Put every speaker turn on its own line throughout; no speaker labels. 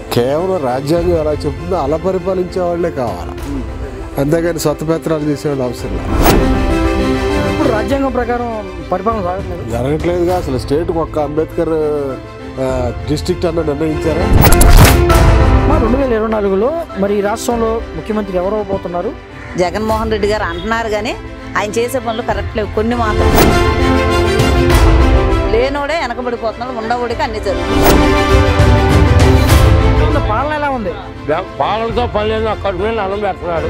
కేవలం రాజ్యాంగం ఎలా చెప్తుందో అలా పరిపాలించే వాళ్ళే కావాలి అంతేగాని సొంత పెత్తనాలు చేసేవాళ్ళు అవసరం లేదు
ఇప్పుడు రాజ్యాంగం ప్రకారం పరిపాలన సాగట్లేదు
జరగట్లేదుగా అసలు స్టేట్కి ఒక్క అంబేద్కర్ డిస్ట్రిక్ట్ అన్న నిర్ణయించారా
మరి రెండు వేల ఇరవై నాలుగులో మరి ఈ రాష్ట్రంలో ముఖ్యమంత్రి ఎవరు అవబోతున్నారు
జగన్మోహన్ రెడ్డి గారు అంటున్నారు కానీ ఆయన చేసే పనులు కరెక్ట్ లేవు కొన్ని మాత్రం లేనోడే వెనకబడిపోతున్నాడు ఉండవోడికి అన్ని జరుగుతుంది
ఇంకా పాలన ఎలా ఉంది
పాలనతో పని లేదు అక్కడ మీద అన్నం పెడుతున్నాడు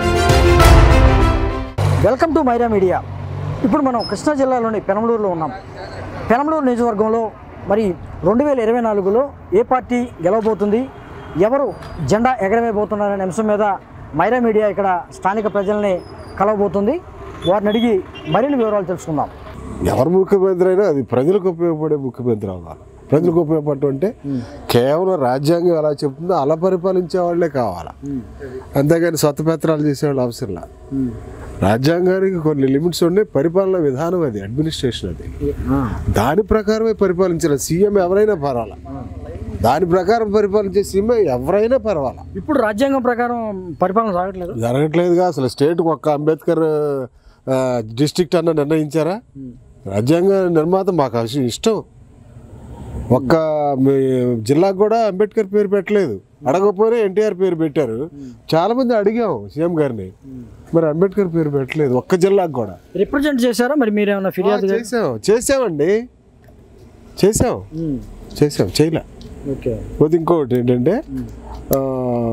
వెల్కమ్ టు మైరా మీడియా ఇప్పుడు మనం కృష్ణా జిల్లాలోని పెనమలూరులో ఉన్నాం పెనమలూరు నియోజకవర్గంలో మరి రెండు వేల ఇరవై నాలుగులో ఏ పార్టీ గెలవబోతుంది ఎవరు జెండా ఎగరవేయబోతున్నారనే అంశం మీద మైరా మీడియా ఇక్కడ స్థానిక ప్రజల్ని కలవబోతుంది వారిని అడిగి మరిన్ని వివరాలు తెలుసుకుందాం
ఎవరు ముఖ్యమంత్రి అయినా అది ప్రజలకు ఉపయోగపడే ముఖ్యమంత్రి అవ్వాలి ప్రజలకు ఉపయోగపడటం అంటే కేవలం రాజ్యాంగం ఎలా చెప్తుందో అలా పరిపాలించే వాళ్ళే కావాలి అంతేగాని సొంత పెత్తనాలు చేసేవాళ్ళు అవసరం లేదు రాజ్యాంగానికి కొన్ని లిమిట్స్ ఉన్నాయి పరిపాలన విధానం అది అడ్మినిస్ట్రేషన్ అది దాని ప్రకారమే పరిపాలించాలి సీఎం ఎవరైనా పర్వాలా దాని ప్రకారం పరిపాలించే సీఎం ఎవరైనా పర్వాలా
ఇప్పుడు రాజ్యాంగం ప్రకారం పరిపాలన సాగట్లేదు
జరగట్లేదుగా అసలు స్టేట్కి ఒక్క అంబేద్కర్ డిస్ట్రిక్ట్ అన్న నిర్ణయించారా రాజ్యాంగ నిర్మాత మాకు అసలు ఇష్టం ఒక్క మీ జిల్లాకు కూడా అంబేద్కర్ పేరు పెట్టలేదు అడగకపోయినా ఎన్టీఆర్ పేరు పెట్టారు చాలా మంది అడిగాం సీఎం గారిని మరి అంబేద్కర్ పేరు పెట్టలేదు ఒక్క జిల్లాకు కూడా
రిప్రజెంట్ చేశారా మరి మీరు ఏమైనా ఫిర్యాదు చేశారా?
చేసాం చేసామండి చేసాం
ఉమ్,
చేసాం చేయలే
ఓకే
పోతే ఇంకొకటి ఏంటంటే ఆ,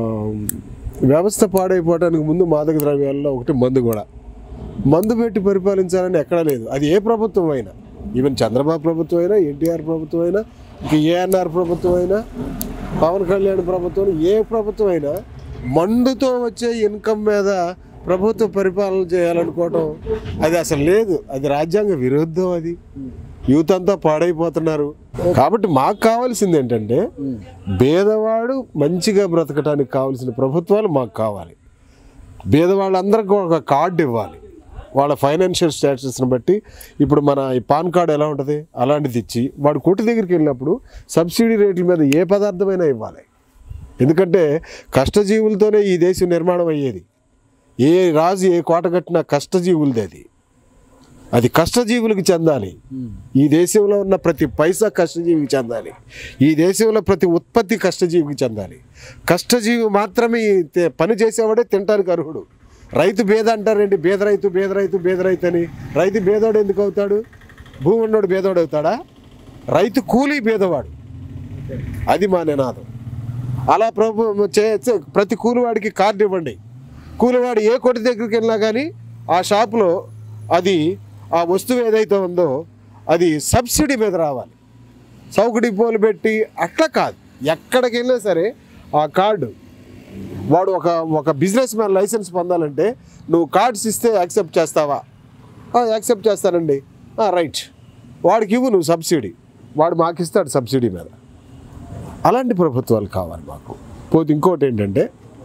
వ్యవస్థ పాడైపోవడానికి ముందు మాదక ద్రవ్యాల్లో ఒకటి మందు కూడా మందు పెట్టి పరిపాలించాలని ఎక్కడా లేదు అది ఏ ప్రభుత్వం అయినా ఈవెన్ చంద్రబాబు ప్రభుత్వం అయినా ఎన్టీఆర్ ప్రభుత్వం అయినా ఇంక ఏఎన్ఆర్ ప్రభుత్వం అయినా పవన్ కళ్యాణ్ ప్రభుత్వం అయినా, ఏ ప్రభుత్వం అయినా మందుతో వచ్చే ఇన్కమ్ మీద ప్రభుత్వ పరిపాలన చేయాలనుకోవటం అది అసలు లేదు అది రాజ్యాంగ విరుద్ధం అది యూత్ అంతా పాడైపోతున్నారు కాబట్టి మాకు కావాల్సింది ఏంటంటే పేదవాడు మంచిగా బ్రతకడానికి కావాల్సిన ప్రభుత్వాలు మాకు కావాలి పేదవాళ్ళందరికీ ఒక కార్డు ఇవ్వాలి వాళ్ళ ఫైనాన్షియల్ స్టేటస్ని బట్టి ఇప్పుడు మన ఈ పాన్ కార్డు ఎలా ఉంటుంది అలాంటిది ఇచ్చి వాడు కొట్టు దగ్గరికి వెళ్ళినప్పుడు సబ్సిడీ రేట్ల మీద ఏ పదార్థమైనా ఇవ్వాలి ఎందుకంటే కష్టజీవులతోనే ఈ దేశం నిర్మాణం అయ్యేది ఏ రాజు ఏ కోట కట్టినా కష్టజీవులది అది అది కష్టజీవులకు చెందాలి ఈ దేశంలో ఉన్న ప్రతి పైసా కష్టజీవికి చెందాలి ఈ దేశంలో ప్రతి ఉత్పత్తి కష్టజీవికి చెందాలి కష్టజీవి మాత్రమే ఈ తే- పని చేసేవాడే తినడానికి అర్హుడు రైతు బేద అంటారేంటి బేద రైతు బేద రైతు బేద రైతు అని రైతు బేదోడు ఎందుకు అవుతాడు భూమి ఉన్నోడు బేదోడు అవుతాడా రైతు కూలీ బేదవాడు అది మా నినాదం అలా ప్రభు చే- చే- ప్రతి కూలివాడికి కార్డు ఇవ్వండి కూలివాడు ఏ కొట్టి దగ్గరికి వెళ్ళినా కానీ ఆ షాపులో అది ఆ వస్తువు ఏదైతే ఉందో అది సబ్సిడీ మీద రావాలి సౌకడి పోలు పెట్టి అట్లా కాదు ఎక్కడికి వెళ్ళినా సరే ఆ కార్డు వాడు ఒక ఒక బిజినెస్ మ్యాన్ లైసెన్స్ పొందాలంటే నువ్వు కార్డ్స్ ఇస్తే యాక్సెప్ట్ చేస్తావా "ఆ, యాక్సెప్ట్ చేస్తానండి "ఆ, రైట్ వాడికి ఇవ్వు నువ్వు సబ్సిడీ వాడు మాకు ఇస్తాడు సబ్సిడీ మీద అలాంటి ప్రభుత్వాలు కావాలి మాకు పోతే ఇంకోటి ఏంటంటే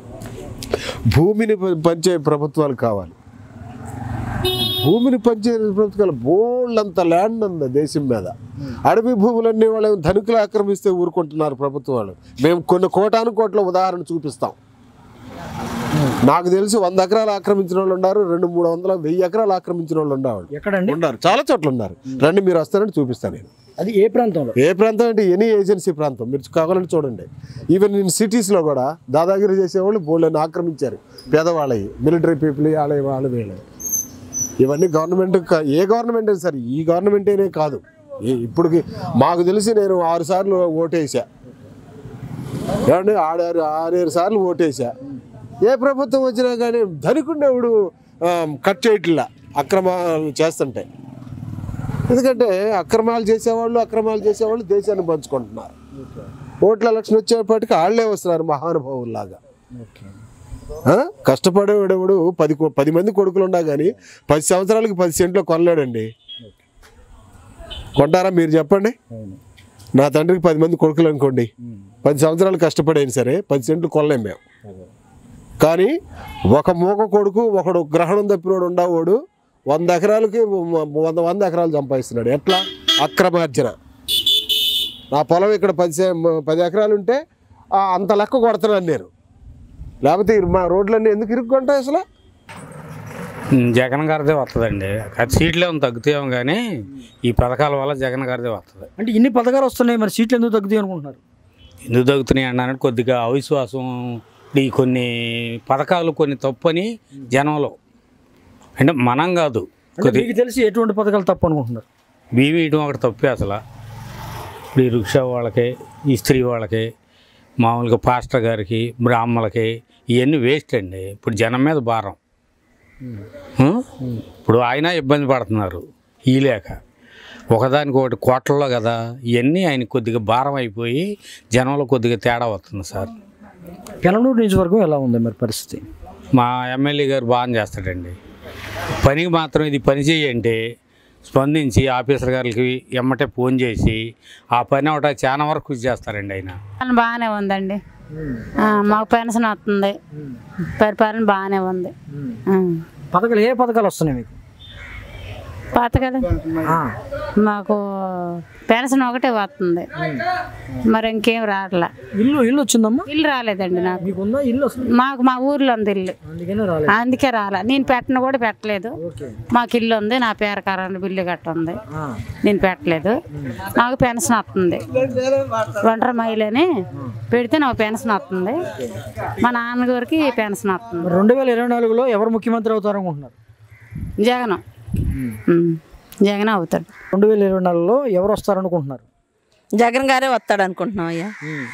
భూమిని ప- పంచే ప్రభుత్వాలు కావాలి భూమిని పంచే ప్రభుత్వాలు బోళ్ళంత ల్యాండ్ ఉంది దేశం మీద అడవి భూములన్నీ వాళ్ళు ధనికులు ఆక్రమిస్తే ఊరుకుంటున్నారు ప్రభుత్వాలు మేము కొన్ని కోటాను కోట్ల ఉదాహరణ చూపిస్తాం నాకు తెలిసి వంద ఎకరాలు ఆక్రమించిన వాళ్ళు ఉన్నారు రెండు మూడు వందల వెయ్యి ఎకరాలు ఆక్రమించిన వాళ్ళు ఉండేవాళ్ళు
ఎక్కడండి
ఉన్నారు చాలా చోట్ల ఉన్నారు రండి మీరు వస్తారని చూపిస్తాను నేను
అది ఏ ప్రాంతంలో
ఏ ప్రాంతం అంటే ఎనీ ఏజెన్సీ ప్రాంతం మీరు కావాలని చూడండి ఈవెన్ ఇన్ సిటీస్లో కూడా దాదాగిరి చేసేవాళ్ళు బోళ్ళని ఆక్రమించారు పేదవాళ్ళవి మిలిటరీ పీపుల్ వాళ్ళ వాళ్ళ వీళ్ళ ఇవన్నీ గవర్నమెంట్ క- ఏ గవర్నమెంట్ అయినా సరే ఈ గవర్నమెంట్ అనే కాదు ఈ- ఇప్పటికి మాకు తెలిసి నేను ఆరు సార్లు ఓటేసా ఏమండి ఆడారు ఆరేడు సార్లు ఓటేసా ఏ ప్రభుత్వం వచ్చినా కానీ ధనికుండేవాడు ఆ, కట్ చేయట్లా అక్రమాలు చేస్తుంటే ఎందుకంటే అక్రమాలు చేసేవాళ్ళు అక్రమాలు చేసేవాళ్ళు దేశాన్ని పంచుకుంటున్నారు ఓట్ల ఎలక్షన్ వచ్చేప్పటికి వాళ్ళే వస్తున్నారు మహానుభావుల్లాగా ఆ? కష్టపడేవాడెవడు పది కో- పది మంది కొడుకులు ఉన్నా కానీ పది సంవత్సరాలకి పది సెంట్లో కొనలేడండి కొంటారా మీరు చెప్పండి నా తండ్రికి పది మంది కొడుకులు అనుకోండి పది సంవత్సరాలు కష్టపడైనా సరే పది సెంట్లు కొనలేం మేము కానీ ఒక మూక కొడుకు ఒకడు గ్రహణం తప్పినోడు ఉండవాడు వంద ఎకరాలకి వంద వంద ఎకరాలు సంపాదిస్తున్నాడు ఎట్లా అక్రమార్జన నా పొలం ఇక్కడ పది సే- పది ఎకరాలు ఉంటే ఆ, అంత లెక్క కొడుతున్నాను నేను లేకపోతే ఈ మా రోడ్లన్నీ ఎందుకు ఇరుక్కుంటాయి అసలు
ఉమ్, జగన్ గారిదే వస్తుందండి అది సీట్లు ఏమైనా తగ్గుతాయేమో కానీ ఈ పథకాల వల్ల జగన్ గారిదే వస్తుంది
అంటే ఇన్ని పథకాలు వస్తున్నాయి మరి సీట్లు ఎందుకు తగ్గుతాయి అనుకుంటున్నారు
ఎందుకు తగ్గుతున్నాయి అన్నారంటే కొద్దిగా అవిశ్వాసం ఈ కొన్ని పథకాలు కొన్ని తప్పని జనంలో అంటే మనం కాదు
అంటే
కొద్ది
మీకు తెలిసి ఎటువంటి పథకాలు తప్పు అనుకుంటున్నారు
బీమీ ఇయటం ఒకటి తప్పే అసలు ఇప్పుడు ఈ రిక్షా వాళ్ళకి ఈ స్త్రీ వాళ్ళకి మామూలుగా పాస్టర్ గారికి బ్రాహ్మణులకి ఇవన్నీ వేస్ట్ అండి ఇప్పుడు జనం మీద భారం ఉం? ఇప్పుడు ఆయన ఇబ్బంది పడుతున్నారు ఈ లేక ఒకదానికి ఒకటి కోట్లలో కదా ఇవన్నీ ఆయన కొద్దిగా భారం అయిపోయి జనంలో కొద్దిగా తేడా వస్తుంది సార్
పెనమలూరు నియోజకవర్గం ఎలా ఉంది మరి పరిస్థితి
మా ఎమ్మెల్యే గారు బాగా చేస్తాడండి పనికి మాత్రం ఇది పని చేయంటే స్పందించి ఆఫీసర్ గారికి ఎమ్మటే ఫోన్ చేసి ఆ పని ఒకట చాలా వరకు కృషి చేస్తారండి ఆయన
పరిపాలన బాగానే ఉందండి ఆ, మాకు పెన్షన్ వస్తుంది పరిపాలన బాగానే ఉంది ఆ.
పథకాలు ఏ పథకాలు వస్తున్నాయి మీకు
పథకాలు
ఆ,
మాకు పెన్షన్ ఒకటే వస్తుంది మరి ఇంకేం రావట్లా
ఇల్లు ఇల్లు వచ్చిందమ్మా
ఇల్లు రాలేదండి నాకు
మీకు ఉందా ఇల్లు అసలు
మాకు మా ఊర్లో ఉంది ఇల్లు
అందుకనే రాలేదు
అందుకే రాలే నేను పెట్టను కూడా పెట్టలేదు
ఓకే
మాకు ఇల్లు ఉంది నా పేరు కరెంట్ బిల్లు గట్ట ఉంది
ఆ,
నేను పెట్టలేదు నాకు పెన్షన్ వస్తుంది ఒంటరి మహిళని పెడితే నాకు పెన్షన్ వస్తుంది మా నాన్నగారికి పెన్షన్ వస్తుంది
మరి రెండు వేల ఇరవై నాలుగులో ఎవరు ముఖ్యమంత్రి అవుతారు అనుకుంటున్నారు
జగన్ ఉమ్. జగన్ అవుతాడు
రెండు వేల ఇరవై నాలుగులో ఎవరు వస్తారు అనుకుంటున్నారు
జగన్ గారే వస్తాడు అనుకుంటున్నాం అయ్యా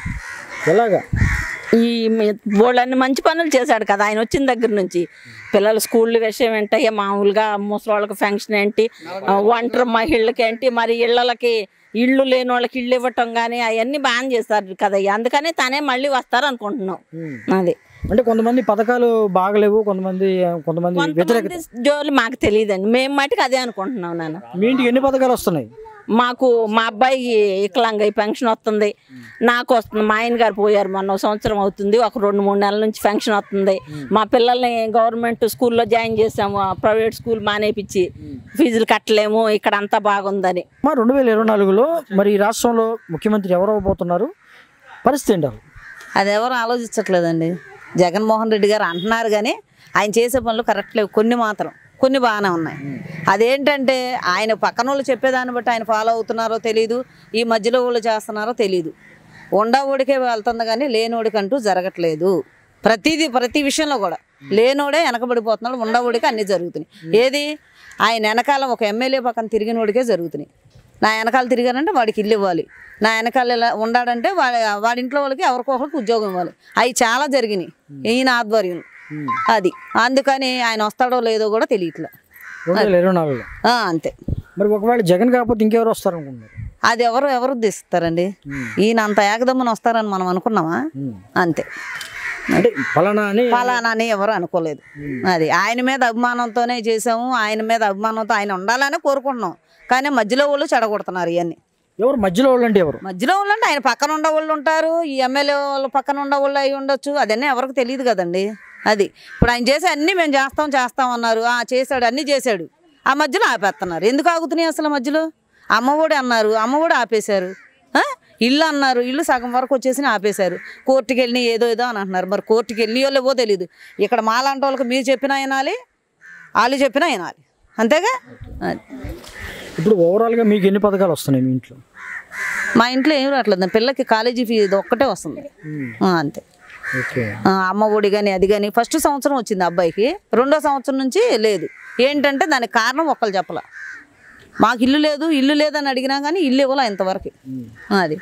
ఎలాగా
ఈ బోళ్ళన్ని మంచి పనులు చేశాడు కదా ఆయన వచ్చిన దగ్గర నుంచి పిల్లల స్కూల్ విషయం ఏంటయ్యా మామూలుగా ముసలోళ్ళకి ఫంక్షన్ ఏంటి ఆ, ఒంటరి మహిళలకి ఏంటి మరి ఇళ్ళకి ఇళ్ళు లేని వాళ్ళకి ఇళ్ళు ఇవ్వటం కానీ అవన్నీ బాగా చేస్తారు కదయ్యా అందుకని తనే మళ్ళీ వస్తారు అనుకుంటున్నాం అది
అంటే కొంతమంది పథకాలు బాగలేవు కొంతమంది కొంతమంది వ్యతిరేక
కొంతమంది జోలు మాకు తెలియదండి మేము మటుకు అదే అనుకుంటున్నాం నాన్న
మీ ఇంటికి ఎన్ని పథకాలు వస్తున్నాయి
మాకు మా అబ్బాయికి వికలాంగ పెన్షన్ వస్తుంది నాకు వస్తుంది మా ఆయన గారు పోయారు మొన్న ఒక సంవత్సరం అవుతుంది ఒక రెండు మూడు నెలల నుంచి పెన్షన్ వస్తుంది మా పిల్లల్ని గవర్నమెంట్ స్కూల్లో జాయిన్ చేసాము ఆ ప్రైవేట్ స్కూల్ మానేపించి ఫీజులు కట్టలేము ఇక్కడ అంతా బాగుందని
మా రెండు వేల ఇరవై నాలుగులో మరి ఈ రాష్ట్రంలో ముఖ్యమంత్రి ఎవరు అవ్వబోతున్నారు పరిస్థితి ఏంటి అసలు?
అది ఎవరు ఆలోచించట్లేదండి జగన్మోహన్ రెడ్డి గారు అంటున్నారు కానీ ఆయన చేసే పనులు కరెక్ట్ లేవు కొన్ని మాత్రం కొన్ని బాగానే ఉన్నాయి అదేంటంటే ఆయన పక్కన వాళ్ళు చెప్పేదాన్ని బట్టి ఆయన ఫాలో అవుతున్నారో తెలియదు ఈ మధ్యలో వాళ్ళు చేస్తున్నారో తెలియదు ఉండవుడికే వెళ్తుంది కానీ లేనోడికంటూ జరగట్లేదు ప్రతిదీ ప్రతి విషయంలో కూడా లేనోడే వెనకబడిపోతున్నాడు ఉండవుడికి అన్నీ జరుగుతున్నాయి ఏది ఆయన వెనకాల ఒక ఎమ్మెల్యే పక్కన తిరిగినోడికే జరుగుతున్నాయి నా వెనకాల తిరిగానంటే వాడికి ఇల్లు ఇవ్వాలి నా వెనకాల ఇలా ఉండాడంటే వాడి వాడి ఇంట్లో వాళ్ళకి ఎవరికొకరికి ఉద్యోగం ఇవ్వాలి అవి చాలా జరిగినాయి ఈయన ఆధ్వర్యంలో అది అందుకని ఆయన వస్తాడో లేదో కూడా తెలియట్లే
రెండు వేల ఇరవై నాలుగులో
ఆ, అంతే
మరి ఒకవేళ జగన్ కాకపోతే ఇంకెవరు వస్తారు అనుకుంటున్నారు
అది ఎవరు ఎవరు ఉద్దేశిస్తారండి ఈయన అంత ఏకదమ్మని వస్తారని మనం అనుకున్నామా అంతే
అంటే ఫలానా అని
ఫలానా అని ఎవరు అనుకోలేదు అది ఆయన మీద అభిమానంతోనే చేసాము ఆయన మీద అభిమానంతో ఆయన ఉండాలని కోరుకుంటున్నాం కానీ మధ్యలో వాళ్ళు చెడగొడుతున్నారు ఇవన్నీ
ఎవరు మధ్యలో వాళ్ళు అంటే ఎవరు
మధ్యలో వాళ్ళు అంటే ఆయన పక్కన ఉండే వాళ్ళు ఉంటారు ఈ ఎమ్మెల్యే వాళ్ళు పక్కన ఉండే వాళ్ళు అయి ఉండొచ్చు అదన్నీ ఎవరికి తెలియదు కదండి అది ఇప్పుడు ఆయన చేసే అన్నీ మేము చేస్తాం చేస్తాం అన్నారు ఆ చేశాడు అన్నీ చేశాడు ఆ మధ్యలో ఆపేస్తున్నారు ఎందుకు ఆగుతున్నాయి అసలు మధ్యలో అమ్మఒడి అన్నారు అమ్మఒడి ఆపేశారు ఆ? ఇల్లు అన్నారు ఇల్లు సగం వరకు వచ్చేసి ఆపేశారు కోర్టుకి వెళ్ళి ఏదో ఏదో అని అంటున్నారు మరి కోర్టుకి వెళ్ళి వాళ్ళేవో తెలియదు ఇక్కడ మాలాంటి వాళ్ళకి మీరు చెప్పినా వినాలి వాళ్ళు చెప్పినా వినాలి అంతేగా అది.
ఇప్పుడు ఓవరాల్గా మీకు ఎన్ని పథకాలు వస్తున్నాయి మీ ఇంట్లో
మా ఇంట్లో ఏం రావట్లేదు పిల్లకి కాలేజీ ఫీజు ఒక్కటే వస్తుంది ఆ, అంతే
ఓకే
ఆ, అమ్మ ఒడి కానీ అది కానీ ఫస్ట్ సంవత్సరం వచ్చింది అబ్బాయికి రెండో సంవత్సరం నుంచి లేదు ఏంటంటే దానికి కారణం ఒక్కరు చెప్పల మాకు ఇల్లు లేదు ఇల్లు లేదని అడిగినా కానీ ఇల్లు ఇవ్వాల ఇంతవరకు అది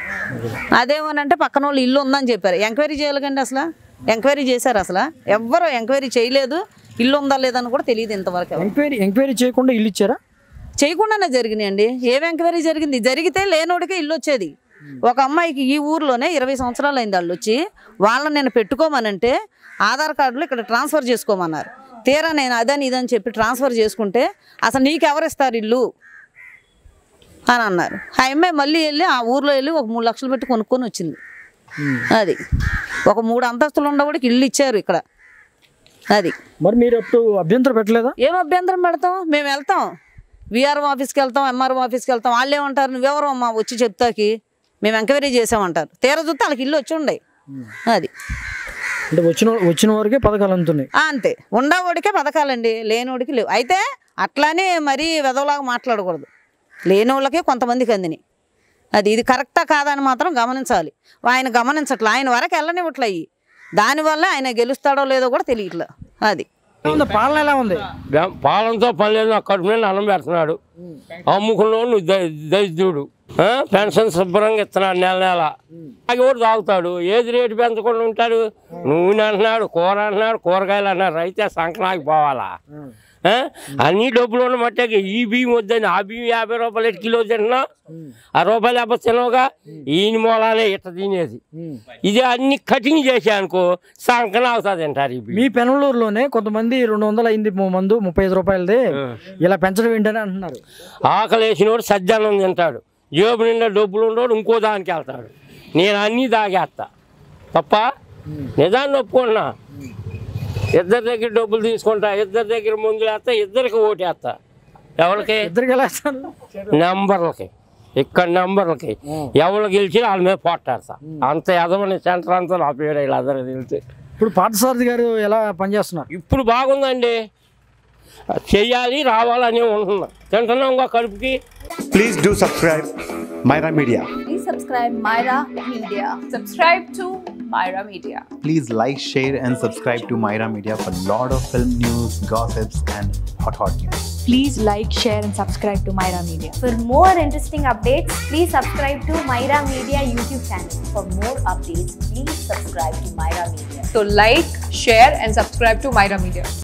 అదేమోనంటే పక్కన వాళ్ళు ఇల్లు ఉందని చెప్పారు ఎంక్వైరీ చేయాలి కండి అసలు ఎంక్వైరీ చేశారు అసలు ఎవ్వరు ఎంక్వైరీ చేయలేదు ఇల్లు ఉందా లేదని కూడా తెలియదు ఇంతవరకు ఎవరికి.
ఎంక్వైరీ ఎంక్వైరీ చేయకుండా ఇల్లు ఇచ్చారా
చేయకుండానే జరిగినాయండి ఏం ఎంక్వైరీ జరిగింది జరిగితే లేనోడికే ఇల్లు వచ్చేది ఒక అమ్మాయికి ఈ ఊర్లోనే ఇరవై సంవత్సరాలు అయింది వాళ్ళు వచ్చి వాళ్ళని నేను పెట్టుకోమనంటే ఆధార్ కార్డులు ఇక్కడ ట్రాన్స్ఫర్ చేసుకోమన్నారు తీరా నేను అదని ఇదని చెప్పి ట్రాన్స్ఫర్ చేసుకుంటే అసలు నీకు ఎవరిస్తారు ఇల్లు అని అన్నారు ఆ అమ్మాయి మళ్ళీ వెళ్ళి ఆ ఊర్లో వెళ్ళి ఒక మూడు లక్షలు పెట్టి కొనుక్కొని వచ్చింది అది ఒక మూడు అంతస్తులు ఉండవాడికి ఇల్లు ఇచ్చారు ఇక్కడ అది
మరి మీరు అప్పుడు అభ్యంతరం పెట్టలేదా
ఏం అభ్యంతరం పెడతాం మేము వెళ్తాం విఆర్ఓ ఆఫీస్కి వెళ్తాం ఎంఆర్ఓ ఆఫీస్కి వెళ్తాం వాళ్ళు ఏమంటారు నువ్వెవరో అమ్మా వచ్చి చెప్తాకి మేము ఎంక్వైరీ చేసామంటారు తీరా చూస్తే వాళ్ళకి ఇల్లు వచ్చి ఉండే అది
అంటే వచ్చిన వచ్చిన వరకే పథకాలు అందుతున్నాయి
ఆ, అంతే ఉండవాడికే పథకాలండి లేనోడికి లేవు అయితే అట్లానే మరీ వెదవలాగా మాట్లాడకూడదు లేనోళ్ళకే కొంతమందికి అందినాయి అది ఇది కరెక్టా కాదా అని మాత్రం గమనించాలి ఆయన గమనించట్లే ఆయన వరకు వెళ్ళనివ్వట్లే అయ్యి దానివల్ల ఆయన గెలుస్తాడో లేదో కూడా తెలియట్లే అది
ఎలా ఉంది? పాలన ఎలా ఉంది
గా- పాలనతో పని లేదు నా కడుపు మీద అన్నం పెడుతున్నాడు అమ్ముకున్నోడు దరిద్రుడు ఆ? పెన్షన్ శుభ్రంగా ఇస్తున్నాడు నెల నెల అది కూడా తాగుతాడు ఏది రేటు పెంచకుండా ఉంటాడు నూనె అంటున్నాడు కూర అంటున్నాడు కూరగాయలు అన్నాడు రైతే సంకనాకి పోవాలా ఆ? అన్ని డబ్బులు ఉన్న మట్టే ఈ బియ్యం వద్దని ఆ బియ్యం యాభై రూపాయలు ఎటు కిలో తింటున్నా ఆ రూపాయలు యాభై తినవుగా ఈయన మూలానే ఇట్ట తినేది ఇది అన్ని కటింగ్ చేసా అనుకో సంకన అవుతుంది తింటారు ఈ బియ్యం
మీ పెనమలూరులోనే కొంతమంది రెండు వందలు అయింది ము- మందు ముప్పై ఐదు రూపాయలది ఇలా పెంచడం ఏంటని అంటున్నారు
ఆకలి వేసినోడు సజ్జానం తింటాడు జేబు నిండా డబ్బులు ఉండోడు ఇంకో దానికి వెళ్తాడు నేను అన్నీ తాగేస్తా తప్ప నిజాన్ని ఒప్పుకున్నా ఇద్దరి దగ్గర డబ్బులు తీసుకుంటా ఇద్దరి దగ్గర ముందు వేస్తా ఇద్దరికి ఓటేస్తా ఎవరికి
ఇద్దరికి ఎలా ఇస్తారు
నెంబర్లకి ఇక్కడ నెంబర్లకి ఎవరు గెలిచి వాళ్ళ మీద పోటాడతా అంత ఎదవని సెంటర్ అంతా నా పేరు వీళ్ళందరూ తెలిసి
ఇప్పుడు పార్థసారథి గారు ఎలా పనిచేస్తున్నారు
ఇప్పుడు బాగుందండి చెయ్యాలి రావాలని ఉంటున్నా తింటున్నాం ఇంకా కడుపుకి
Please do subscribe Myra Media.
Please subscribe Myra Media. Subscribe to Myra Media.
please like, share, and subscribe to Myra Media for lot of film news, gossips, and hot hot news.
Please like, share, and subscribe to Myra Media.
For more interesting updates, please subscribe to Myra Media YouTube channel.
For more updates, please subscribe to Myra Media. So like, share, and subscribe to Myra Media.